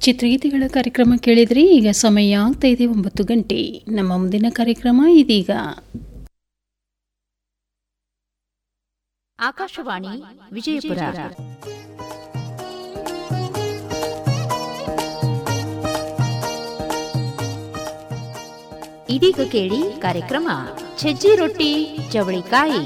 ಚಿತ್ರಗೀತೆಗಳ ಕಾರ್ಯಕ್ರಮ ಕೇಳಿದ್ರಿ ಈಗ ಸಮಯ ಆಗ್ತಾ ಇದೆ ಒಂಬತ್ತು ಗಂಟೆ ನಮ್ಮ ಮುಂದಿನ ಕಾರ್ಯಕ್ರಮ ಇದೀಗ ಆಕಾಶವಾಣಿ ವಿಜಯಪುರ ಇದೀಗ ಕೇಳಿ ಕಾರ್ಯಕ್ರಮ ಸಜ್ಜಿ ರೊಟ್ಟಿ ಚವಳಿಕಾಯಿ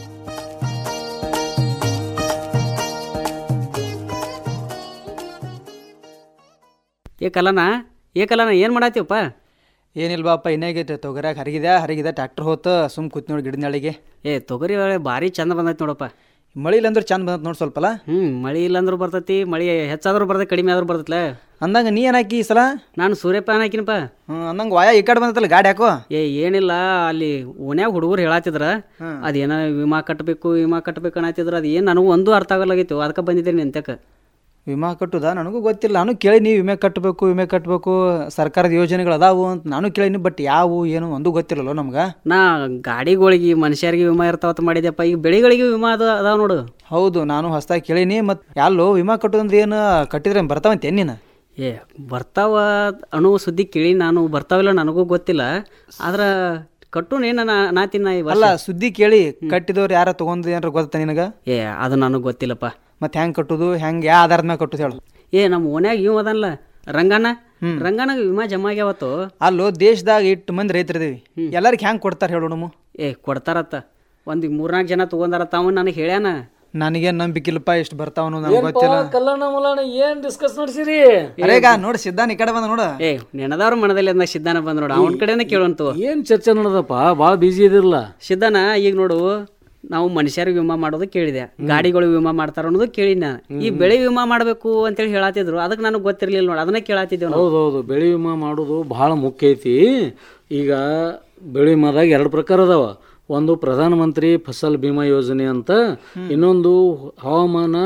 ಏ ಕಲನ ಏ ಕಲನ ಏನು ಮಾಡತ್ತೀವಪ್ಪ ಏನಿಲ್ಲ ಬಾಪ ಇನ್ನೇಗೈತೆ ತೊಗರ್ಯಾಗ ಹರಿಗಿದೆ ಹರಿಗಿದೆ ಟ್ಯಾಕ್ಟರ್ ಹೋತ ಸುಮ್ ಕೂತ್ ನೋಡಿ ಗಿಡದ ನೆಳಿಗೆ ಏ ತೊಗರಿ ಒಳ್ಳೆ ಭಾರಿ ಚಂದ ಬಂದೈತಿ ನೋಡಪ್ಪ ಮಳಿ ಇಲ್ಲ ಅಂದ್ರೆ ಚಂದ ಬಂದತ್ ನೋಡಿ ಸ್ವಲ್ಪಲ್ಲ ಹ್ಞೂ ಮಳಿ ಇಲ್ಲಂದ್ರೂ ಬರ್ತೈತಿ ಮಳಿ ಹೆಚ್ಚಾದ್ರೂ ಬರ್ತೈತಿ ಕಡಿಮೆ ಆದ್ರೂ ಬರ್ತೈತ್ಲ ಅಂದಂಗ ನೀ ಏನಾಕಿ ಈ ಸಲ ನಾನು ಸೂರ್ಯಪಾನ ಹಾಕಿನಪ್ಪ ಹ್ಞೂ ಅಂದಂಗ ವಾಯ ಈ ಕಡೆ ಬಂದತ್ತಲ್ಲ ಗಾಡಿ ಹಾಕೋ ಏ ಏನಿಲ್ಲ ಅಲ್ಲಿ ಓನ್ಯಾಗ ಹುಡುಗರು ಹೇಳತ್ತಿದ್ರ ಅದೇನ ವಿಮಾ ಕಟ್ಟಬೇಕು ವಿಮಾ ಕಟ್ಟಬೇಕು ಅನ್ನತ್ತಿದ್ರ ಅದು ಏನು ನನಗೂ ಒಂದು ಅರ್ಥ ಆಗಲಾಗಿತ್ತು ಅದಕ್ಕೆ ಬಂದಿದ್ದೀನಿ ನಿಂತಕ್ಕೆ ವಿಮಾ ಕಟ್ಟುದ ನನಗೂ ಗೊತ್ತಿಲ್ಲ ನಾನು ಕೇಳಿ ನೀವು ವಿಮೆ ಕಟ್ಟಬೇಕು ವಿಮೆ ಕಟ್ಟಬೇಕು ಸರ್ಕಾರದ ಯೋಜನೆಗಳು ಅದಾವು ಅಂತ ನಾನು ಕೇಳೀನಿ ಬಟ್ ಯಾವು ಏನು ಒಂದು ಗೊತ್ತಿಲ್ಲಲ್ಲ ನಮ್ಗೆ ನಾ ಗಾಡಿಗಳಿಗೆ ಮನುಷ್ಯರಿಗೆ ವಿಮಾ ಇರ್ತಾವತ್ತ ಮಾಡಿದ್ಯಪ್ಪ ಈಗ ಬೆಳೆಗಳಿಗೆ ವಿಮಾ ಅದ ಅದಾವ ನೋಡು ಹೌದು ನಾನು ಹೊಸ್ದಾಗಿ ಕೇಳೀನಿ ಮತ್ತು ಯಾಲ್ಲೋ ವಿಮಾ ಕಟ್ಟೋದಂದ್ರೆ ಏನು ಕಟ್ಟಿದ್ರೆ ಬರ್ತಾವಂತೆ ನೀನು ಏ ಬರ್ತಾವ ಅನ್ನೋ ಸುದ್ದಿ ಕೇಳಿ ನಾನು ಬರ್ತಾವಿಲ್ಲ ನನಗೂ ಗೊತ್ತಿಲ್ಲ ಆದ್ರೆ ಕಟ್ಟು ಏನ ನಾತಿನ ನಾ ಈ ವರ್ಷ. ಅಲ್ಲ ಸುದ್ದಿ ಕೇಳಿ ಕಟ್ಟಿದವ್ರು ಯಾರ ತೊಗೊಂಡ್ ಏನಾರ ಗೊತ್ತಾ ನಿನಗೆ ಏ ಅದು ನನಗೆ ಗೊತ್ತಿಲ್ಲಪ್ಪ ಮತ್ತೆ ಹೆಂಗೆ ಕಟ್ಟುದು ಹೆಂಗೆ ಯಾವ ಆಧಾರದ ಮೇಲೆ ಕಟ್ಟುದು ಹೇಳು ಏ ನಮ್ಮ ಓನ್ಯಾಗ ಇವ್ ಅದಲ್ಲ ರಂಗನ ರಂಗನಾಗ ವಿಮಾ ಜಮಾ ಆಗ್ಯಾವತ್ತು ಅಲ್ಲೋ ದೇಶದಾಗ ಇಟ್ಟು ಮಂದಿ ರೈತರಿದೀವಿ ಎಲ್ಲರಿಗೆ ಹೆಂಗೆ ಕೊಡ್ತಾರೆ ಹೇಳು ನಮ್ಮ ಏ ಕೊಡ್ತಾರತ್ತ ಒಂದು ಮೂರ್ನಾಲ್ಕು ಜನ ತೊಗೊಂಡಾರ ತಾವ ನನಗೆ ಹೇಳ್ಯಾನ ನನಗೇನು ನಂಬಿಕಿಲ್ಲಪ್ಪ ಎಷ್ಟು ಬರ್ತಾವ ನನಗೆ ಗೊತ್ತಿಲ್ಲ ಕಲ್ಲಣ್ಣ ಮಲ್ಲಣ್ಣ ಏನ್ ಡಿಸ್ಕಸ್ ನಡೆಸಿರಿ ಅರೇಗ ನೋಡು ಸಿದ್ಧಾನ್ ಈ ಕಡೆ ಬಂದ ನೋಡು ಏ ನೆನದವ್ರ ಮನದಲ್ಲಿ ಅಂದ ಸಿದ್ಧಾನ ಬಂದ್ ನೋಡು ಅವನ ಕಡೆನೇ ಕೇಳಂತು ಏನ್ ಚರ್ಚೆ ನಡೆದಪ್ಪ ಭಾಳ ಬಿಜಿ ಇದಿರಲ್ಲ ಸಿದ್ಧಾನ ಈಗ ನೋಡು ನಾವು ಮನುಷ್ಯರಿಗೆ ವಿಮಾ ಮಾಡೋದು ಕೇಳಿದೆ ಗಾಡಿಗಳು ವಿಮಾ ಮಾಡ್ತಾರ ಅನ್ನೋದು ಕೇಳಿನ ನಾನು ಈ ಬೆಳೆ ವಿಮಾ ಮಾಡಬೇಕು ಅಂತೇಳಿ ಹೇಳತ್ತಿದ್ರು ಅದಕ್ಕೆ ನನಗೆ ಗೊತ್ತಿರ್ಲಿಲ್ಲ ನೋಡಿ ಅದನ್ನ ಕೇಳತ್ತಿದ್ದೇವೆ ನಾವು ಹೌದೌದು ಬೆಳೆ ವಿಮಾ ಮಾಡೋದು ಭಾಳ ಮುಖ್ಯ ಐತಿ ಈಗ ಬೆಳೆ ವಿಮಾದಾಗ ಎರಡು ಪ್ರಕಾರ ಅದಾವ ಒಂದು ಪ್ರಧಾನಮಂತ್ರಿ ಫಸಲ್ ಬಿಮಾ ಯೋಜನೆ ಅಂತ ಇನ್ನೊಂದು ಹವಾಮಾನ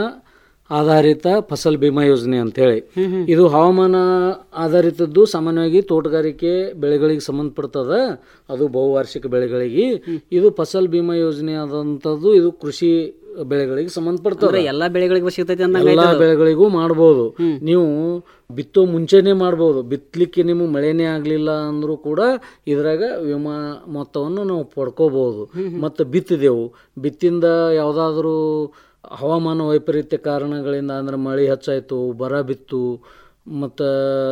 ಆಧಾರಿತ ಫಸಲ್ ಬಿಮಾ ಯೋಜನೆ ಅಂತೇಳಿ ಇದು ಹವಾಮಾನ ಆಧಾರಿತದ್ದು ಸಾಮಾನ್ಯವಾಗಿ ತೋಟಗಾರಿಕೆ ಬೆಳೆಗಳಿಗೆ ಸಂಬಂಧಪಡ್ತದ ಅದು ಬಹುವಾರ್ಷಿಕ ಬೆಳೆಗಳಿಗೆ ಇದು ಫಸಲ್ ಬಿಮಾ ಯೋಜನೆ ಆದಂಥದ್ದು ಇದು ಕೃಷಿ ಬೆಳೆಗಳಿಗೆ ಸಂಬಂಧಪಡ್ತದೆ ಅಂದ್ರೆ ಎಲ್ಲಾ ಬೆಳೆಗಳಿಗೂ ಸಿಗ್ತೈತಿ ಅಂದಂಗ ಎಲ್ಲಾ ಬೆಳೆಗಳಿಗೂ ಮಾಡ್ಬೋದು ನೀವು ಬಿತ್ತೋ ಮುಂಚೆನೆ ಮಾಡ್ಬೋದು ಬಿತ್ತಲಿಕ್ಕೆ ನಿಮಗೆ ಮಳೆನೇ ಆಗಲಿಲ್ಲ ಅಂದ್ರೂ ಕೂಡ ಇದ್ರಾಗ ವಿಮಾ ಮೊತ್ತವನ್ನು ನಾವು ಪಡ್ಕೋಬಹುದು ಮತ್ತು ಬಿತ್ತಿದೆವು ಬಿತ್ತಿಂದ ಯಾವುದಾದ್ರೂ ಹವಾಮಾನ ವೈಪರೀತ್ಯ ಕಾರಣಗಳಿಂದ ಅಂದ್ರೆ ಮಳೆ ಹೆಚ್ಚಾಯ್ತು ಬರ ಬಿತ್ತು ಮತ್ತು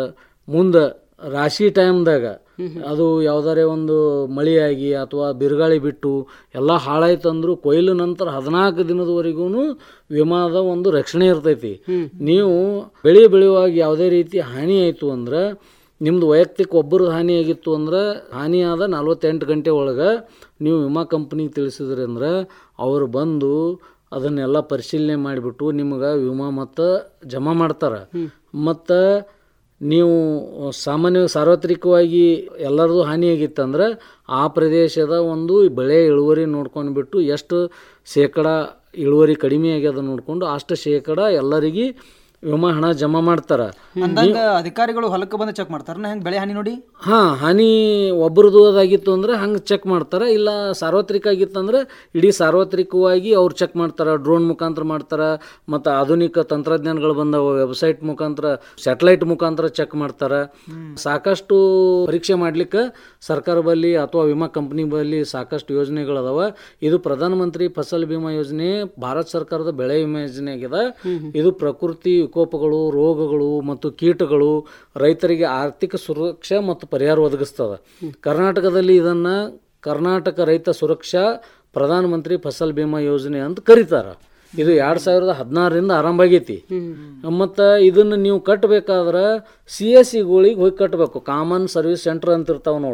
ಮುಂದೆ ರಾಶಿ ಟೈಮ್ದಾಗ ಅದು ಯಾವ್ದಾರೇ ಒಂದು ಮಳೆಯಾಗಿ ಅಥವಾ ಬಿರುಗಾಳಿ ಬಿಟ್ಟು ಎಲ್ಲ ಹಾಳಾಯ್ತು ಅಂದ್ರೂ ಕೊಯ್ಲು ನಂತರ ಹದಿನಾಲ್ಕು ದಿನದವರೆಗೂ ವಿಮಾದ ಒಂದು ರಕ್ಷಣೆ ಇರ್ತೈತಿ ನೀವು ಬೆಳೆ ಬೆಳೆಯುವಾಗ ಯಾವುದೇ ರೀತಿ ಹಾನಿ ಆಯಿತು ಅಂದ್ರೆ ನಿಮ್ದು ವೈಯಕ್ತಿಕ ಒಬ್ಬರು ಹಾನಿ ಆಗಿತ್ತು ಅಂದ್ರೆ ಹಾನಿಯಾದ ನಲ್ವತ್ತೆಂಟು ಗಂಟೆ ಒಳಗೆ ನೀವು ವಿಮಾ ಕಂಪ್ನಿಗೆ ತಿಳಿಸಿದ್ರಿ ಅಂದ್ರೆ ಅವರು ಬಂದು ಅದನ್ನೆಲ್ಲ ಪರಿಶೀಲನೆ ಮಾಡಿಬಿಟ್ಟು ನಿಮ್ಗೆ ವಿಮಾ ಮೊತ್ತ ಜಮಾ ಮಾಡ್ತಾರೆ ಮತ್ತು ನೀವು ಸಾಮಾನ್ಯ ಸಾರ್ವತ್ರಿಕವಾಗಿ ಎಲ್ಲರದು ಹಾನಿಯಾಗಿತ್ತಂದ್ರೆ ಆ ಪ್ರದೇಶದ ಒಂದು ಬೆಳೆ ಇಳುವರಿ ನೋಡ್ಕೊಂಡ್ಬಿಟ್ಟು ಎಷ್ಟು ಶೇಕಡ ಇಳುವರಿ ಕಡಿಮೆ ಆಗ್ಯದ ನೋಡ್ಕೊಂಡು ಅಷ್ಟು ಶೇಕಡ ಎಲ್ಲರಿಗೆ ವಿಮಾ ಹಣ ಜಮಾ ಮಾಡ್ತಾರ ಅಂದಂಗ ಅಧಿಕಾರಿಗಳು ಹೊಲಕ್ಕೆ ಬಂದು ಚೆಕ್ ಮಾಡ್ತಾರ ಹೆಂಗೆ ಬೆಳೆ ಹಾನಿ ನೋಡಿ ಹಾ ಹಾನಿ ಒಬ್ಬರದು ಅದಾಗಿತ್ತು ಅಂದ್ರೆ ಹಂಗೆ ಚೆಕ್ ಮಾಡ್ತಾರೆ ಇಲ್ಲ ಸಾರ್ವತ್ರಿಕ ಆಗಿತ್ತಂದ್ರೆ ಇಡೀ ಸಾರ್ವತ್ರಿಕವಾಗಿ ಅವ್ರು ಚೆಕ್ ಮಾಡ್ತಾರೆ ಡ್ರೋನ್ ಮುಖಾಂತರ ಮಾಡ್ತಾರೆ ಮತ್ತು ಆಧುನಿಕ ತಂತ್ರಜ್ಞಾನಗಳು ಬಂದವು ವೆಬ್ಸೈಟ್ ಮುಖಾಂತರ ಸ್ಯಾಟಲೈಟ್ ಮುಖಾಂತರ ಚೆಕ್ ಮಾಡ್ತಾರೆ ಸಾಕಷ್ಟು ಪರೀಕ್ಷೆ ಮಾಡ್ಲಿಕ್ಕೆ ಸರ್ಕಾರ ಬಲ್ಲಿ ಅಥವಾ ವಿಮಾ ಕಂಪ್ನಿ ಬಲ್ಲಿ ಸಾಕಷ್ಟು ಯೋಜನೆಗಳದಾವ ಇದು ಪ್ರಧಾನಮಂತ್ರಿ ಫಸಲ್ ಬಿಮಾ ಯೋಜನೆ ಭಾರತ ಸರ್ಕಾರದ ಬೆಳೆ ವಿಮಾ ಯೋಜನೆ ಆಗಿದೆ ಇದು ಪ್ರಕೃತಿ ವಿಕೋಪಗಳು ರೋಗಗಳು ಮತ್ತು ಕೀಟಗಳು ರೈತರಿಗೆ ಆರ್ಥಿಕ ಸುರಕ್ಷಾ ಮತ್ತು ಪರಿಹಾರ ಒದಗಿಸ್ತದೆ ಕರ್ನಾಟಕದಲ್ಲಿ ಇದನ್ನ ಕರ್ನಾಟಕ ರೈತ ಸುರಕ್ಷಾ ಪ್ರಧಾನಮಂತ್ರಿ ಫಸಲ್ ಬಿಮಾ ಯೋಜನೆ ಅಂತ ಕರೀತಾರ ಇದು ಎರಡ್ ಸಾವಿರದ ಹದಿನಾರರಿಂದ ಆರಂಭ ಆಗೈತಿ ಮತ್ತು ಇದನ್ನು ನೀವು ಕಟ್ಟಬೇಕಾದ್ರೆ ಸಿ ಎಸ್ ಸಿಗಳಿಗೆ ಹೋಗಿ ಕಟ್ಟಬೇಕು ಕಾಮನ್ ಸರ್ವಿಸ್ ಸೆಂಟರ್ ಅಂತ ಇರ್ತಾವ ನೋಡು